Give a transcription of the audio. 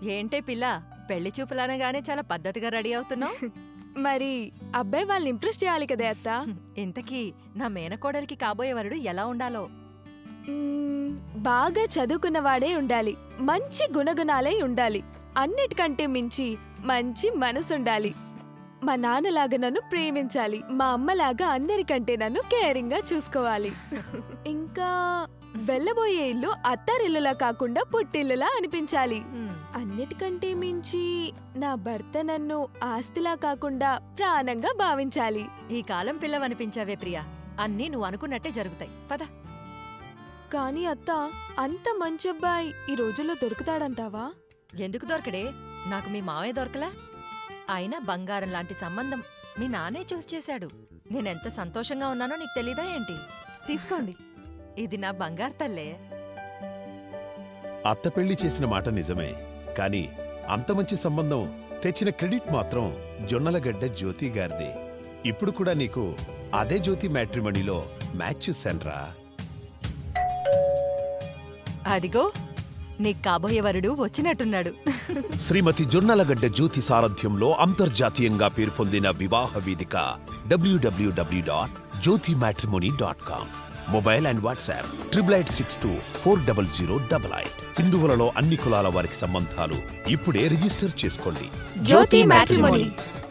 ఏంటే పిల్ల పెళ్లి చూపులనగానే చాలా పద్ధతిగా రెడీ అవుతున్నావు మరి అబ్బాయి వాళ్ళని ఇంప్రెస్ చేయాలి కదా అత్త ఇంతకీ నా మేనకోడలికి కాబోయే వరుడు ఎలా ఉండాలో మ్మ్, బాగా చదువుకున్నవాడే ఉండాలి మంచి గుణగుణాలే ఉండాలి అన్నిటికంటే మించి మంచి మనసుండాలి మా నాన్నలాగా నన్ను ప్రేమించాలి మా అమ్మలాగా అందరికంటే నన్ను కేరింగ్ గా చూసుకోవాలి ఇంకా వెళ్ళబోయే ఇల్లు అత్తారిల్లులా కాకుండా పుట్టిల్లులా అనిపించాలి హ్మ్, అన్నిటికంటే మించి నా భర్త నన్ను ఆస్తిలా కాకుండా ప్రాణంగా భావించాలి ఈ కాలం పిల్లవనిపించావే ప్రియా అన్నీ నువ్వు అనుకున్నట్టే జరుగుతాయి పద కానీ అత్త అంత మంచి అబ్బాయి ఈ రోజుల్లో దొరుకుతాడంటావా ఎందుకు దొరకడే నాకు మీ మావయ్య దొరకలా అయినా బంగారం లాంటి సంబంధం మీ నాన్నే చూసి చేశాడు నేనెంత సంతోషంగా ఉన్నానో నీకు తెలీదా ఏంటి తీసుకోండి ఇది నా బంగారు తల్లే అత్త పెళ్లి చేసిన మాట నిజమే కాని అంత మంచి సంబంధం తెచ్చిన క్రెడిట్ మాత్రం జొన్నలగడ్డ జ్యోతి గారిదే ఇప్పుడు కూడా నీకు అదే జ్యోతి మ్యాట్రిమణిలో మ్యాచ్ చూశాన్రా అదిగో నీకు కాబోయే వరుడు వచ్చినట్టున్నాడు శ్రీమతి జొన్నలగడ్డ జ్యోతి సారథ్యంలో అంతర్జాతీయంగా పేరు పొందిన వివాహ వేదిక డబ్ల్యూడబ్ల్యూడబ్ల్యూ dot Jyothi matrimony dot com mobile and WhatsApp triple eight six two four double zero double eight హిందువులలో అన్ని కులాల వారికి సంబంధాలు ఇప్పుడే రిజిస్టర్ చేసుకోండి జ్యోతి మ్యాట్రిమోనీ